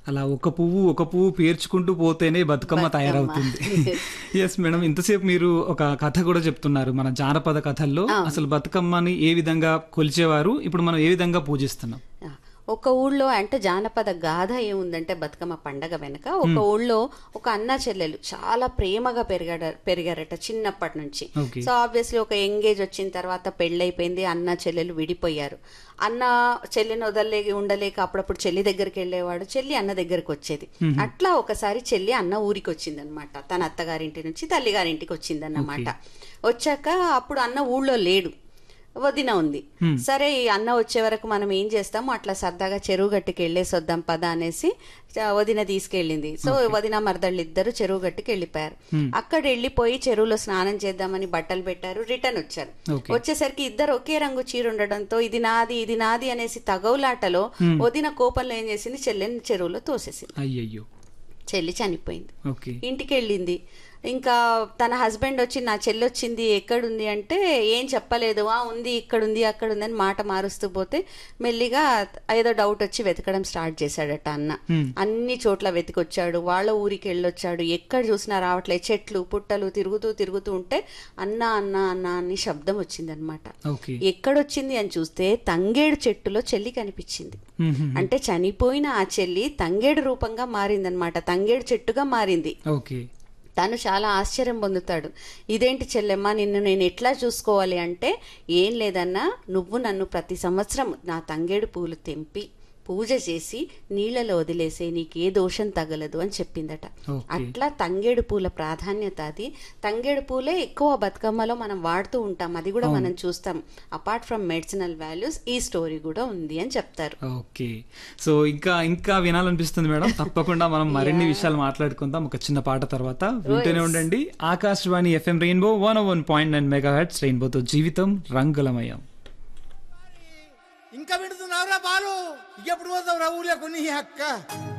అలా ఒక పువ్వు ఒక పువ్వు పేర్చుకుంటూ పోతేనే బతుకమ్మ తయారవుతుంది ఎస్ మేడం ఇంతసేపు మీరు ఒక కథ కూడా చెప్తున్నారు మన జానపద కథల్లో అసలు బతుకమ్మని ఏ విధంగా కొలిచేవారు ఇప్పుడు మనం ఏ విధంగా పూజిస్తున్నాం ఆ, ఒక ఊళ్ళో అంటే జానపద గాథ ఏముందంటే బతుకమ్మ పండగ వెనక ఒక ఊళ్ళో ఒక అన్న చెల్లెలు చాలా ప్రేమగా పెరిగాడ పెరిగారట చిన్నప్పటి నుంచి Okay. సో ఆబ్వియస్లీ ఒక ఎంగేజ్ వచ్చిన తర్వాత పెళ్ళైపోయింది అన్న చెల్లెలు విడిపోయారు అన్న చెల్లిని వదలలేక ఉండలేక అప్పుడప్పుడు చెల్లి దగ్గరికి వెళ్ళేవాడు చెల్లి అన్న దగ్గరికి వచ్చేది అట్లా ఒకసారి చెల్లి అన్న ఊరికి వచ్చింది అనమాట తన అత్తగారింటి నుంచి తల్లిగారింటికి వచ్చిందన్నమాట వచ్చాక అప్పుడు అన్న ఊళ్ళో లేడు వదిన ఉంది సరే ఈ అన్న వచ్చే వరకు మనం ఏం చేస్తాము అట్లా సరదాగా చెరువు గట్టుకి వెళ్ళేసి వద్దాం పద అనేసి ఆ, వదిన తీసుకెళ్ళింది సో వదిన మరదళ్ళు ఇద్దరు చెరువు గట్టుకి వెళ్ళిపోయారు అక్కడ వెళ్ళిపోయి చెరువులో స్నానం చేద్దామని బట్టలు పెట్టారు రిటర్న్ వచ్చారు Okay. వచ్చేసరికి ఇద్దరు ఒకే రంగు చీర ఉండడంతో ఇది నాది ఇది నాది అనేసి తగవులాటలో వదిన కోపంలో ఏం చేసింది చెల్లెని చెరువులో తోసేసింది అయ్యయ్యో చెల్లి చనిపోయింది ఓకే ఇంటికి వెళ్ళింది ఇంకా తన హస్బెండ్ వచ్చి నా చెల్లి వచ్చింది ఎక్కడుంది అంటే ఏం చెప్పలేదు ఆ ఉంది ఇక్కడ ఉంది అక్కడ ఉంది అని మాట మారుస్తూ పోతే మెల్లిగా ఏదో డౌట్ వచ్చి వెతకడం స్టార్ట్ చేశాడట అన్న అన్ని చోట్ల వెతికొచ్చాడు వాళ్ళ ఊరికి వెళ్ళొచ్చాడు ఎక్కడ చూసినా రావట్లేదు చెట్లు పుట్టలు తిరుగుతూ తిరుగుతూ ఉంటే అన్న అన్న అన్న అని శబ్దం వచ్చిందనమాట ఓకే ఎక్కడొచ్చింది అని చూస్తే తంగేడు చెట్టులో చెల్లి కనిపించింది మ్మ్. అంటే చనిపోయిన ఆ చెల్లి తంగేడు రూపంగా మారిందనమాట తంగేడు చెట్టుగా మారింది ఓకే తను చాలా ఆశ్చర్యం పొందుతాడు ఇదేంటి చెల్లెమ్మ నిన్ను నేను ఎట్లా చూసుకోవాలి అంటే ఏం లేదన్నా నువ్వు నన్ను ప్రతి సంవత్సరం నా తంగేడు పూలు తెంపి పూజ చేసి నీళ్ళలో వదిలేసే నీకే దోషం తగలదు అని చెప్పిందట ఓకే. అట్లా తంగేడు పూల ప్రాధాన్యత అది తంగేడు పూలే ఎక్కువ బతుకమ్మలో మనం వాడుతూ ఉంటాం అది కూడా మనం చూస్తాం అపార్ట్ ఫ్రమ్ మెడిసినల్ వాల్యూస్ ఈ స్టోరీ కూడా ఉంది అని చెప్తారు ఓకే సో ఇంకా ఇంకా వినాలనిపిస్తుంది మేడం తప్పకుండా మనం మరిన్ని విషయాలు మాట్లాడుకుందాం ఒక చిన్న పాట తర్వాత వింటూనే ఉండండి Akashvani FM Rainbow one one point nine mega hertz రెయిన్బోతో జీవితం రంగులమయం ఇంకా వింటున్నావురా బాలు ఎప్పుడు పోతావురా ఊళ్ళో కొన్ని అక్క